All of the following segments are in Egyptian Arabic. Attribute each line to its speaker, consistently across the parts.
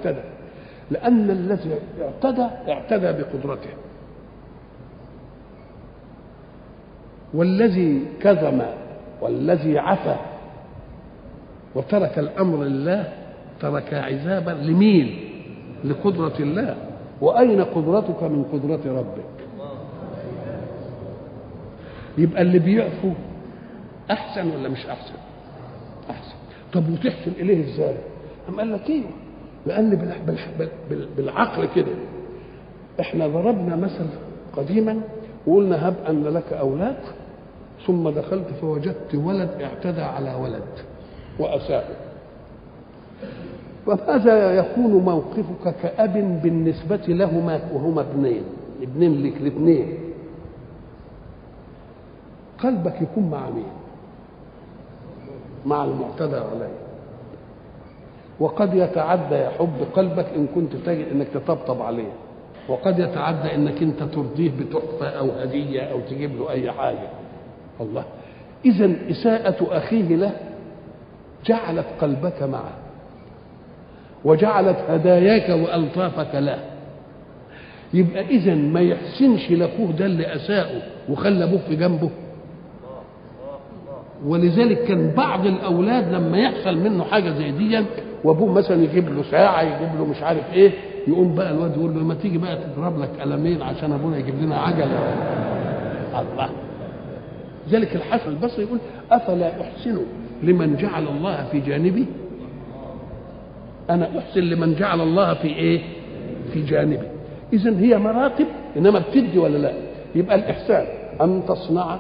Speaker 1: اعتدى لأن الذي اعتدى اعتدى بقدرته والذي كظم والذي عفى وترك الأمر لله ترك عذابا لمين لقدرة الله وأين قدرتك من قدرة ربك يبقى اللي بيعفو أحسن ولا مش أحسن أحسن طب وتحسن إليه إزاي أم قال لك إيه لأن بالعقل كده إحنا ضربنا مثل قديما وقلنا هب أن لك أولاد ثم دخلت فوجدت ولد اعتدى على ولد وأساء فماذا يكون موقفك كأب بالنسبة لهما وهما ابنين ابنين لك الاثنين قلبك يكون مع مين مع المعتدى عليه وقد يتعدى يحب قلبك ان كنت تجد انك تطبطب عليه وقد يتعدى انك انت ترضيه بتحفه او هديه او تجيب له اي حاجه الله اذا اساءه اخيه له جعلت قلبك معه وجعلت هداياك والطافك له يبقى اذا ما يحسنش لاخوه ده اللي اساءه وخلى ابوه في جنبه ولذلك كان بعض الاولاد لما يحصل منه حاجه زي دي وابوه مثلا يجيب له ساعه يجيب له مش عارف ايه يقوم بقى الواد يقول له ما تيجي بقى تضرب لك قلمين عشان ابونا يجيب لنا عجله الله ذلك الحسن البصري يقول افلا احسن لمن جعل الله في جانبي انا احسن لمن جعل الله في ايه في جانبي اذا هي مراتب انما بتدي ولا لا يبقى الاحسان ان تصنع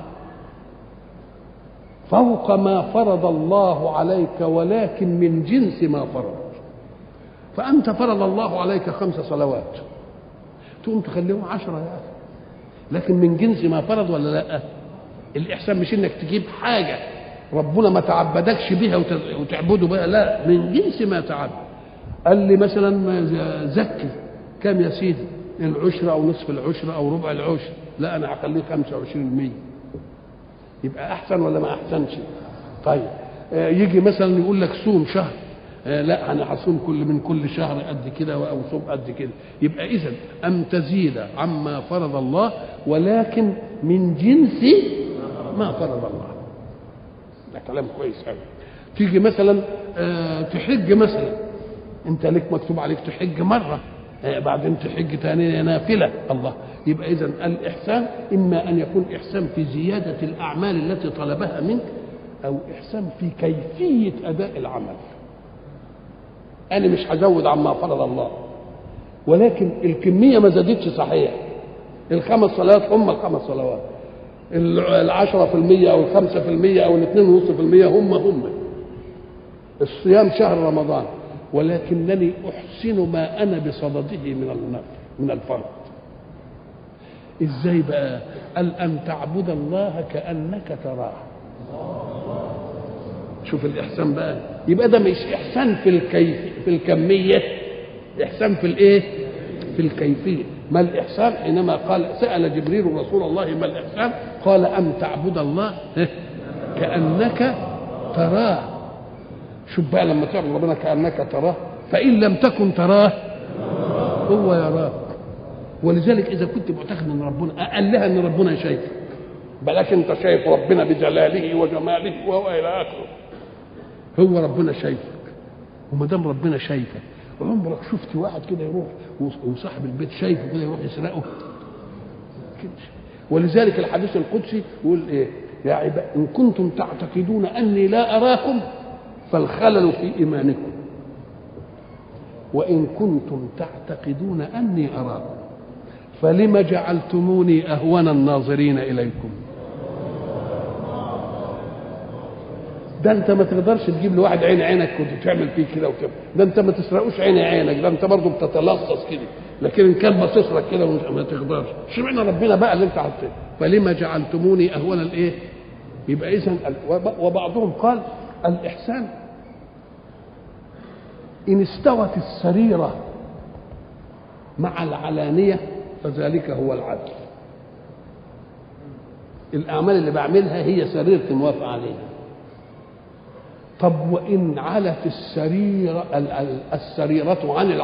Speaker 1: فوق ما فرض الله عليك ولكن من جنس ما فرض فأنت فرض الله عليك خمس صلوات تقوم تخليهم عشرة يا أخي لكن من جنس ما فرض ولا لا الإحسان مش إنك تجيب حاجة ربنا ما تعبدكش بها وتعبده بها لا من جنس ما تعبد قال لي مثلا زكي كم يا سيدي العشر أو نصف العشر أو ربع العشر لا أنا هخليه 25% يبقى احسن ولا ما احسنش طيب آه يجي مثلا يقول لك صوم شهر آه لا انا هصوم كل من كل شهر قد كده او صوم قد كده يبقى اذا ان تزيد عما فرض الله ولكن من جنس ما فرض الله ده كلام كويس قوي تيجي مثلا آه تحج مثلا انت لك مكتوب عليك تحج مره بعدين تحج تاني نافلة الله يبقى إذا الإحسان إما أن يكون إحسان في زيادة الأعمال التي طلبها منك أو إحسان في كيفية أداء العمل أنا مش هزود عما فرض الله ولكن الكمية ما زادتش صحيح الخمس صلوات هم الخمس صلوات العشرة في المية أو الخمسة في المية أو الاثنين ونص في المية هم هم الصيام شهر رمضان ولكنني احسن ما انا بصدده من النفل من الفرض ازاي بقى قال ان تعبد الله كانك تراه شوف الاحسان بقى يبقى ده مش احسان في الكيف في الكميه احسان في الايه في الكيفيه ما الاحسان حينما قال سال جبريل رسول الله ما الاحسان قال ان تعبد الله كانك تراه شوف بقى لما تعبد ربنا كانك تراه فان لم تكن تراه هو يراك ولذلك اذا كنت معتقد ان ربنا قال لها ان ربنا شايفك بلاش انت شايف ربنا بجلاله وجماله وهو الى اخره هو ربنا شايفك وما دام ربنا شايفك عمرك شفت واحد كده يروح وصاحب البيت شايفه كده يروح يسرقه كده ولذلك الحديث القدسي يقول ايه يا عباد ان كنتم تعتقدون اني لا اراكم فالخلل في ايمانكم وان كنتم تعتقدون اني اراكم فلم جعلتموني اهون الناظرين اليكم ده انت ما تقدرش تجيب لواحد عين عينك كنت تعمل فيه كده وكده ده انت ما تسرقوش عين عينك ده انت برضه بتتلصص كده لكن ان كان باصص لك كده ما تقدرش اشمعنى ربنا بقى اللي انت حطيته فلما جعلتموني اهون الايه يبقى اذا وبعضهم قال الاحسان ان استوت السريره مع العلانيه فذلك هو العدل الاعمال اللي بعملها هي سريرتي موافق عليها طب وان علت السريره السريره عن